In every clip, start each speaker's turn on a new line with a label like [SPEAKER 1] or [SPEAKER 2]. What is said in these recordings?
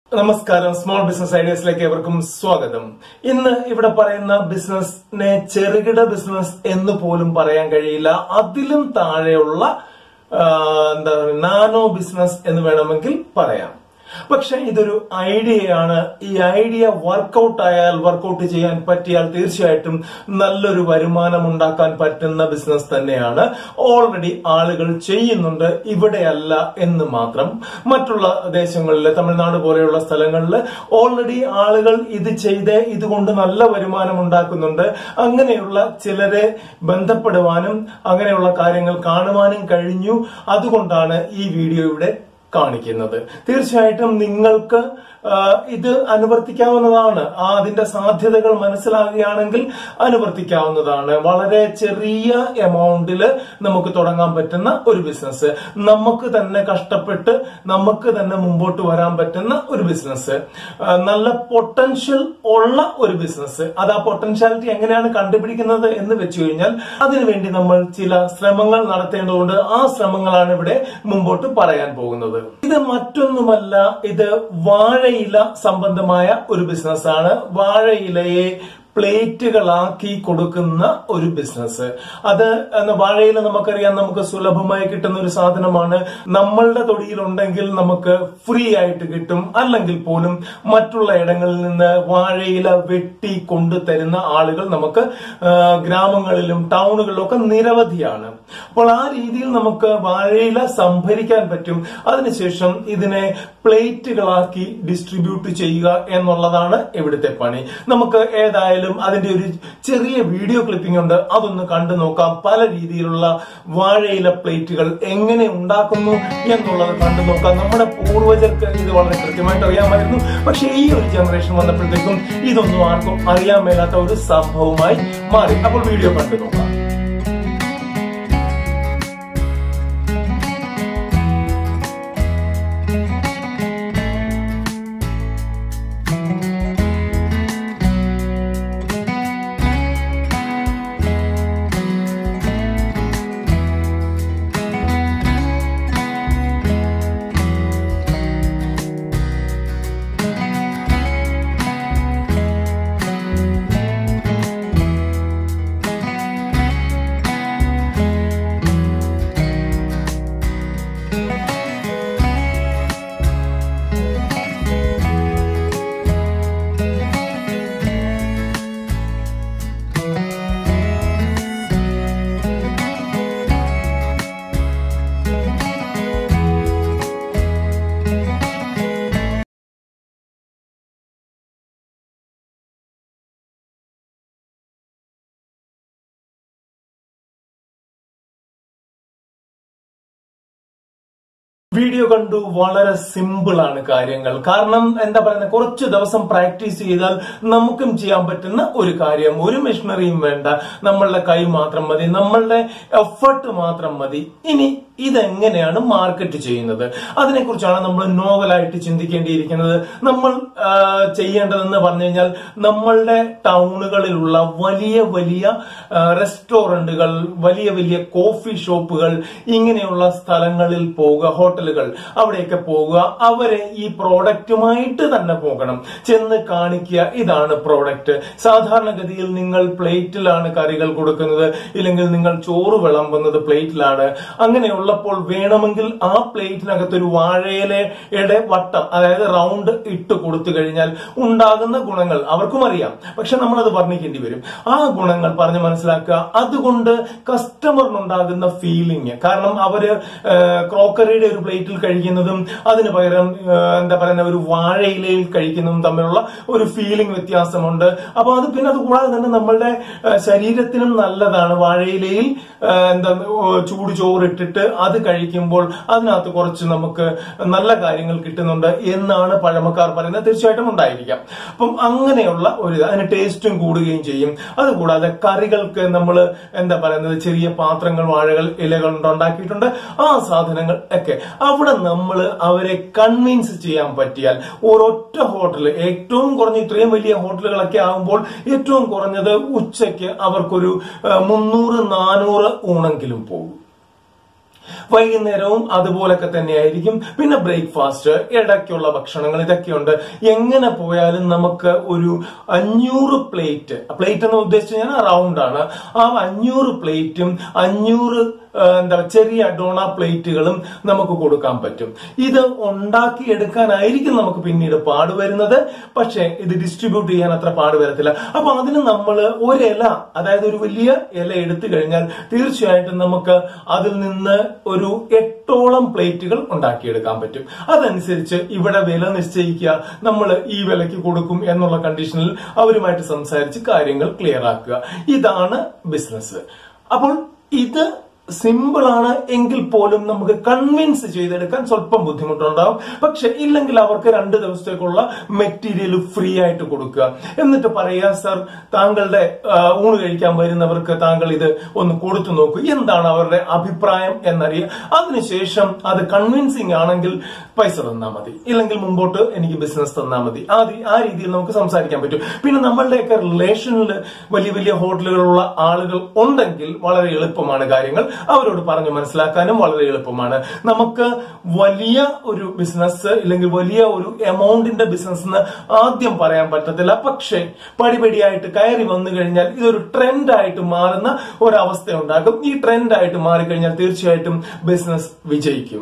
[SPEAKER 1] നമസ്കാരം small business ഐഡിയസിലേക്ക് ഏവർക്കും സ്വാഗതം ഇന്ന് ഇവിടെ പറയുന്ന ബിസിനസിനെ ചെറുകിട ബിസിനസ് എന്ന് പോലും പറയാൻ കഴിയില്ല അതിലും താഴെയുള്ള ആ, എന്താ പറയുക നാനോ ബിസിനസ് എന്ന് വേണമെങ്കിൽ പറയാം പക്ഷെ ഇതൊരു ഐഡിയയാണ് ഈ ഐഡിയ വർക്കൗട്ട് ആയാൽ വർക്കൗട്ട് ചെയ്യാൻ പറ്റിയാൽ തീർച്ചയായിട്ടും നല്ലൊരു വരുമാനം ഉണ്ടാക്കാൻ പറ്റുന്ന ബിസിനസ് തന്നെയാണ് ഓൾറെഡി ആളുകൾ ചെയ്യുന്നുണ്ട് ഇവിടെയല്ല എന്ന് മാത്രം മറ്റുള്ള ദേശങ്ങളിൽ തമിഴ്നാട് പോലെയുള്ള സ്ഥലങ്ങളിൽ ഓൾറെഡി ആളുകൾ ഇത് ചെയ്ത് ഇതുകൊണ്ട് നല്ല വരുമാനം ഉണ്ടാക്കുന്നുണ്ട് അങ്ങനെയുള്ള ചിലരെ ബന്ധപ്പെടുവാനും അങ്ങനെയുള്ള കാര്യങ്ങൾ കാണുവാനും കഴിഞ്ഞു അതുകൊണ്ടാണ് ഈ വീഡിയോ ഇവിടെ കാണിക്കുന്നത് തീർച്ചയായിട്ടും നിങ്ങൾക്ക് ആ, ഇത് അനുവർത്തിക്കാവുന്നതാണ് ആ അതിന്റെ സാധ്യതകൾ മനസ്സിലാകുകയാണെങ്കിൽ അനുവർത്തിക്കാവുന്നതാണ് വളരെ ചെറിയ എമൗണ്ടില് നമുക്ക് തുടങ്ങാൻ പറ്റുന്ന ഒരു ബിസിനസ് നമുക്ക് തന്നെ കഷ്ടപ്പെട്ട് നമുക്ക് തന്നെ മുമ്പോട്ട് വരാൻ പറ്റുന്ന ഒരു ബിസിനസ് ആ, നല്ല പൊട്ടൻഷ്യൽ ഉള്ള ഒരു ബിസിനസ് അത് ആ പൊട്ടൻഷ്യാലിറ്റി എങ്ങനെയാണ് കണ്ടുപിടിക്കുന്നത് എന്ന് വെച്ചു കഴിഞ്ഞാൽ അതിനുവേണ്ടി നമ്മൾ ചില ശ്രമങ്ങൾ നടത്തേണ്ടതുകൊണ്ട് ആ ശ്രമങ്ങളാണ് ഇവിടെ മുമ്പോട്ട് പറയാൻ പോകുന്നത് ഇത് മറ്റൊന്നുമല്ല ഇത് വാഴയില സംബന്ധമായ ഒരു ബിസിനസ്സാണ് വാഴയിലയെ പ്ലേറ്റുകളാക്കി കൊടുക്കുന്ന ഒരു ബിസിനസ് അത് എന്ന് വാഴയില നമുക്കറിയാം നമുക്ക് സുലഭമായി കിട്ടുന്ന ഒരു സാധനമാണ് നമ്മളുടെ തൊടിയിലുണ്ടെങ്കിൽ നമുക്ക് ഫ്രീ ആയിട്ട് കിട്ടും അല്ലെങ്കിൽ പോലും മറ്റുള്ള ഇടങ്ങളിൽ നിന്ന് വാഴയില വെട്ടി കൊണ്ടുതരുന്ന ആളുകൾ നമുക്ക് ആ, ഗ്രാമങ്ങളിലും ടൗണുകളിലും ഒക്കെ നിരവധിയാണ് അപ്പോൾ ആ രീതിയിൽ നമുക്ക് വാഴയില സംഭരിക്കാൻ പറ്റും അതിനുശേഷം ഇതിനെ പ്ലേറ്റുകളാക്കി ഡിസ്ട്രിബ്യൂട്ട് ചെയ്യുക എന്നുള്ളതാണ് ഇവിടുത്തെ പണി നമുക്ക് ഏതായാലും അതിന്റെ ഒരു ചെറിയ വീഡിയോ ക്ലിപ്പിംഗ് ഉണ്ട് അതൊന്ന് കണ്ടു നോക്കാം പല രീതിയിലുള്ള വാഴയില പ്ലേറ്റുകൾ എങ്ങനെ ഉണ്ടാക്കുന്നു എന്നുള്ളത് കണ്ടു നോക്കാം നമ്മുടെ പൂർവ്വജർക്ക് ഇത് വളരെ കൃത്യമായിട്ട് അറിയാമായിരുന്നു പക്ഷേ ഈ ഒരു ജനറേഷൻ വന്നപ്പോഴത്തേക്കും ഇതൊന്നും ആർക്കും അറിയാൻ മേലാത്ത ഒരു സംഭവമായി മാറി അപ്പോൾ വീഡിയോ കണ്ടു നോക്കാം വീഡിയോ കണ്ടു വളരെ സിമ്പിൾ ആണ് കാര്യങ്ങൾ കാരണം എന്താ പറയുന്നത് കുറച്ച് ദിവസം പ്രാക്ടീസ് ചെയ്താൽ നമുക്കും ചെയ്യാൻ പറ്റുന്ന ഒരു കാര്യം ഒരു മെഷീനറിയും വേണ്ട നമ്മളുടെ കൈ മാത്രം മതി നമ്മളുടെ എഫർട്ട് മാത്രം മതി ഇനി ഇതെങ്ങനെയാണ് മാർക്കറ്റ് ചെയ്യുന്നത് അതിനെക്കുറിച്ചാണ് നമ്മൾ നോവലായിട്ട് ചിന്തിക്കേണ്ടിയിരിക്കുന്നത് നമ്മൾ ആ, ചെയ്യേണ്ടതെന്ന് പറഞ്ഞു കഴിഞ്ഞാൽ നമ്മളുടെ ടൗണുകളിലുള്ള വലിയ വലിയ ആ, റെസ്റ്റോറന്റുകൾ വലിയ വലിയ കോഫി ഷോപ്പുകൾ ഇങ്ങനെയുള്ള സ്ഥലങ്ങളിൽ പോവുക ഹോട്ടലുകൾ അവിടെയൊക്കെ പോവുക അവരെ ഈ പ്രോഡക്റ്റുമായിട്ട് തന്നെ പോകണം ചെന്ന് കാണിക്കുക ഇതാണ് പ്രോഡക്റ്റ് സാധാരണഗതിയിൽ നിങ്ങൾ പ്ലേറ്റിലാണ് കറികൾ കൊടുക്കുന്നത് ഇല്ലെങ്കിൽ നിങ്ങൾ ചോറ് വിളമ്പുന്നത് പ്ലേറ്റിലാണ് അങ്ങനെയുള്ളപ്പോൾ വേണമെങ്കിൽ ആ പ്ലേറ്റിനകത്ത് ഒരു വാഴയിലയുടെ വട്ടം അതായത് റൗണ്ട് ഇട്ട് കൊടുത്തു കഴിഞ്ഞാൽ ഉണ്ടാകുന്ന ഗുണങ്ങൾ അവർക്കും അറിയാം പക്ഷെ നമ്മളത് വർണ്ണിക്കേണ്ടി വരും ആ ഗുണങ്ങൾ പറഞ്ഞ് മനസ്സിലാക്കുക അതുകൊണ്ട് കസ്റ്റമറിനുണ്ടാകുന്ന ഫീലിംഗ് കാരണം അവര് ക്രോക്കറിയുടെ ഒരു പ്ലേറ്റിൽ കഴിക്കുന്നതും അതിന് പകരം ആ, എന്താ പറയുന്ന ഒരു വാഴയിലയിൽ കഴിക്കുന്നതും തമ്മിലുള്ള ഒരു ഫീലിംഗ് വ്യത്യാസമുണ്ട് അപ്പൊ അത് പിന്നെ അത് കൂടാതെ തന്നെ നമ്മളുടെ ആ, ശരീരത്തിനും നല്ലതാണ് വാഴയിലയിൽ ആ, എന്താ ഓ, ചൂട് ചോറിട്ടിട്ട് അത് കഴിക്കുമ്പോൾ അതിനകത്ത് കുറച്ച് നമുക്ക് നല്ല കാര്യങ്ങൾ കിട്ടുന്നുണ്ട് എന്നാണ് പഴമക്കാർ പറയുന്നത് തീർച്ചയായിട്ടും ഉണ്ടായിരിക്കാം അപ്പം അങ്ങനെയുള്ള ഒരു ഇത് അതിന് ടേസ്റ്റും കൂടുകയും ചെയ്യും അതുകൂടാതെ കറികൾക്ക് നമ്മൾ എന്താ പറയുന്നത് ചെറിയ പാത്രങ്ങൾ വാഴകൾ ഇലകൾ കൊണ്ട് ഉണ്ടാക്കിയിട്ടുണ്ട് ആ സാധനങ്ങൾ ഒക്കെ അവിടെ നമ്മൾ അവരെ കൺവിൻസ് ചെയ്യാൻ പറ്റിയാൽ ഒരൊറ്റ ഹോട്ടൽ ഏറ്റവും കുറഞ്ഞ ഇത്രയും വലിയ ഹോട്ടലുകളൊക്കെ ആകുമ്പോൾ ഏറ്റവും കുറഞ്ഞത് ഉച്ചയ്ക്ക് അവർക്കൊരു ആ, മുന്നൂറ് നാനൂറ് ഊണെങ്കിലും പോകും വൈകുന്നേരവും അതുപോലൊക്കെ തന്നെയായിരിക്കും പിന്നെ ബ്രേക്ക്ഫാസ്റ്റ് ഇടയ്ക്കുള്ള ഭക്ഷണങ്ങൾ ഇതൊക്കെയുണ്ട് എങ്ങനെ പോയാലും നമുക്ക് ഒരു അഞ്ഞൂറ് പ്ലേറ്റ് പ്ലേറ്റ് എന്ന് ഉദ്ദേശിച്ച് ഞാൻ റൗണ്ട് ആണ് ആ അഞ്ഞൂറ് പ്ലേറ്റും അഞ്ഞൂറ് ആ, എന്താ ചെറിയ ഡോണ പ്ലേറ്റുകളും നമുക്ക് കൊടുക്കാൻ പറ്റും ഇത് ഉണ്ടാക്കിയെടുക്കാനായിരിക്കും നമുക്ക് പിന്നീട് പാട് വരുന്നത് പക്ഷെ ഇത് ഡിസ്ട്രിബ്യൂട്ട് ചെയ്യാൻ അത്ര പാട് വരത്തില്ല അപ്പൊ അതിന് നമ്മൾ ഒരില അതായത് ഒരു വലിയ ഇല എടുത്തു കഴിഞ്ഞാൽ തീർച്ചയായിട്ടും നമുക്ക് അതിൽ നിന്ന് ഒരു എട്ടോളം പ്ലേറ്റുകൾ ഉണ്ടാക്കിയെടുക്കാൻ പറ്റും അതനുസരിച്ച് ഇവിടെ വില നിശ്ചയിക്കുക നമ്മൾ ഈ വിലയ്ക്ക് കൊടുക്കും എന്നുള്ള കണ്ടീഷനിൽ അവരുമായിട്ട് സംസാരിച്ച് കാര്യങ്ങൾ ക്ലിയർ ആക്കുക ഇതാണ് ബിസിനസ് അപ്പോൾ ഇത് സിമ്പിൾ ആണ് എങ്കിൽ പോലും നമുക്ക് കൺവിൻസ് ചെയ്തെടുക്കാൻ സ്വല്പം ബുദ്ധിമുട്ടുണ്ടാവും പക്ഷെ ഇല്ലെങ്കിൽ അവർക്ക് രണ്ട് ദിവസത്തേക്കുള്ള മെറ്റീരിയൽ ഫ്രീ ആയിട്ട് കൊടുക്കുക എന്നിട്ട് പറയുക സർ താങ്കളുടെ ആ, ഊണ് കഴിക്കാൻ വരുന്നവർക്ക് താങ്കൾ ഇത് ഒന്ന് കൊടുത്തു നോക്കൂ എന്താണ് അവരുടെ അഭിപ്രായം എന്നറിയുക അതിനുശേഷം അത് കൺവിൻസിങ് ആണെങ്കിൽ പൈസ തന്നാൽ മതി ഇല്ലെങ്കിൽ മുമ്പോട്ട് എനിക്ക് ബിസിനസ് തന്നാൽ മതി ആ രീ- ആ രീതിയിൽ നമുക്ക് സംസാരിക്കാൻ പറ്റും പിന്നെ നമ്മളുടെയൊക്കെ റിലേഷനിൽ വലിയ വലിയ ഹോട്ടലുകളുള്ള ആളുകൾ ഉണ്ടെങ്കിൽ വളരെ എളുപ്പമാണ് കാര്യങ്ങൾ അവരോട് പറഞ്ഞു മനസ്സിലാക്കാനും വളരെ എളുപ്പമാണ് നമുക്ക് വലിയ ഒരു ബിസിനസ് ഇല്ലെങ്കിൽ വലിയ ഒരു എമൗണ്ടിന്റെ ബിസിനസ് എന്ന് ആദ്യം പറയാൻ പറ്റത്തില്ല പക്ഷേ പടിപടിയായിട്ട് കയറി വന്നു കഴിഞ്ഞാൽ ഇതൊരു ട്രെൻഡ് ആയിട്ട് മാറുന്ന ഒരവസ്ഥ ഉണ്ടാകും ഈ ട്രെൻഡ് ആയിട്ട് മാറിക്കഴിഞ്ഞാൽ തീർച്ചയായിട്ടും ബിസിനസ് വിജയിക്കും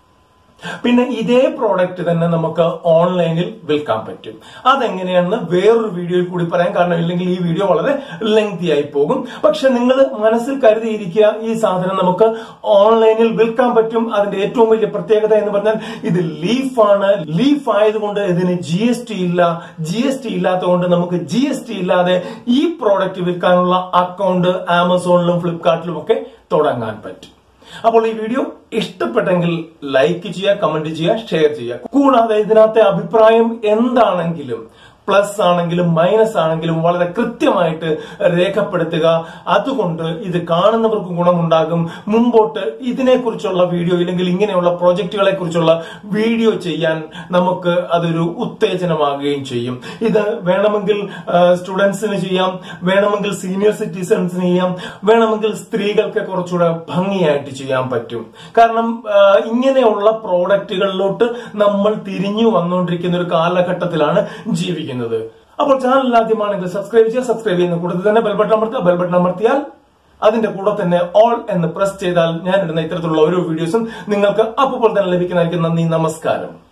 [SPEAKER 1] പിന്നെ ഇതേ പ്രോഡക്റ്റ് തന്നെ നമുക്ക് ഓൺലൈനിൽ വിൽക്കാൻ പറ്റും അതെങ്ങനെയാണെന്ന് വേറൊരു വീഡിയോയിൽ കൂടി പറയാം കാരണം ഇല്ലെങ്കിൽ ഈ വീഡിയോ വളരെ ലെങ്തി ആയി പോകും പക്ഷെ നിങ്ങൾ മനസ്സിൽ കരുതിയിരിക്കുക ഈ സാധനം നമുക്ക് ഓൺലൈനിൽ വിൽക്കാൻ പറ്റും അതിന്റെ ഏറ്റവും വലിയ പ്രത്യേകത എന്ന് പറഞ്ഞാൽ ഇത് ലീഫാണ് ലീഫ് ആയതുകൊണ്ട് ഇതിന് ജി എസ് ടി ഇല്ല ജി എസ് ടി ഇല്ലാത്തതുകൊണ്ട് നമുക്ക് ജി എസ് ടി ഇല്ലാതെ ഈ പ്രോഡക്റ്റ് വിൽക്കാനുള്ള അക്കൗണ്ട് ആമസോണിലും ഫ്ലിപ്കാർട്ടിലും ഒക്കെ തുടങ്ങാൻ പറ്റും അപ്പോൾ ഈ വീഡിയോ ഇഷ്ടപ്പെട്ടെങ്കിൽ ലൈക്ക് ചെയ്യുക കമന്റ് ചെയ്യുക ഷെയർ ചെയ്യുക കൂടാതെ ഇതിനകത്തെ അഭിപ്രായം എന്താണെങ്കിലും പ്ലസ് ആണെങ്കിലും മൈനസ് ആണെങ്കിലും വളരെ കൃത്യമായിട്ട് രേഖപ്പെടുത്തുക അതുകൊണ്ട് ഇത് കാണുന്നവർക്ക് ഗുണമുണ്ടാകും മുമ്പോട്ട് ഇതിനെക്കുറിച്ചുള്ള വീഡിയോ ഇല്ലെങ്കിൽ ഇങ്ങനെയുള്ള പ്രോജക്റ്റുകളെ കുറിച്ചുള്ള വീഡിയോ ചെയ്യാൻ നമുക്ക് അതൊരു ഉത്തേജനമാകുകയും ചെയ്യും ഇത് വേണമെങ്കിൽ സ്റ്റുഡൻസിന് ചെയ്യാം വേണമെങ്കിൽ സീനിയർ സിറ്റിസൺസിന് ചെയ്യാം വേണമെങ്കിൽ സ്ത്രീകൾക്ക് കുറച്ചുകൂടെ ഭംഗിയായിട്ട് ചെയ്യാൻ പറ്റും കാരണം ആ, ഇങ്ങനെയുള്ള പ്രോഡക്റ്റുകളിലോട്ട് നമ്മൾ തിരിഞ്ഞു വന്നുകൊണ്ടിരിക്കുന്ന ഒരു കാലഘട്ടത്തിലാണ് ജീവിക്കുന്നത് അപ്പോൾ ചാനൽ ആദ്യമാണെങ്കിൽ സബ്സ്ക്രൈബ് ചെയ്യുക സബ്സ്ക്രൈബ് ചെയ്യുന്ന കൂട്ടത്തിൽ തന്നെ ബെൽബട്ടൺ അമർത്തുക ബെൽബട്ടൺ അമർത്തിയാൽ അതിന്റെ കൂടെ തന്നെ ഓൾ എന്ന് പ്രസ് ചെയ്താൽ ഞാൻ ഇടുന്ന ഇത്തരത്തിലുള്ള ഓരോ വീഡിയോസും നിങ്ങൾക്ക് അപ്പോൾ തന്നെ ലഭിക്കുന്നതായിരിക്കും നന്ദി നമസ്കാരം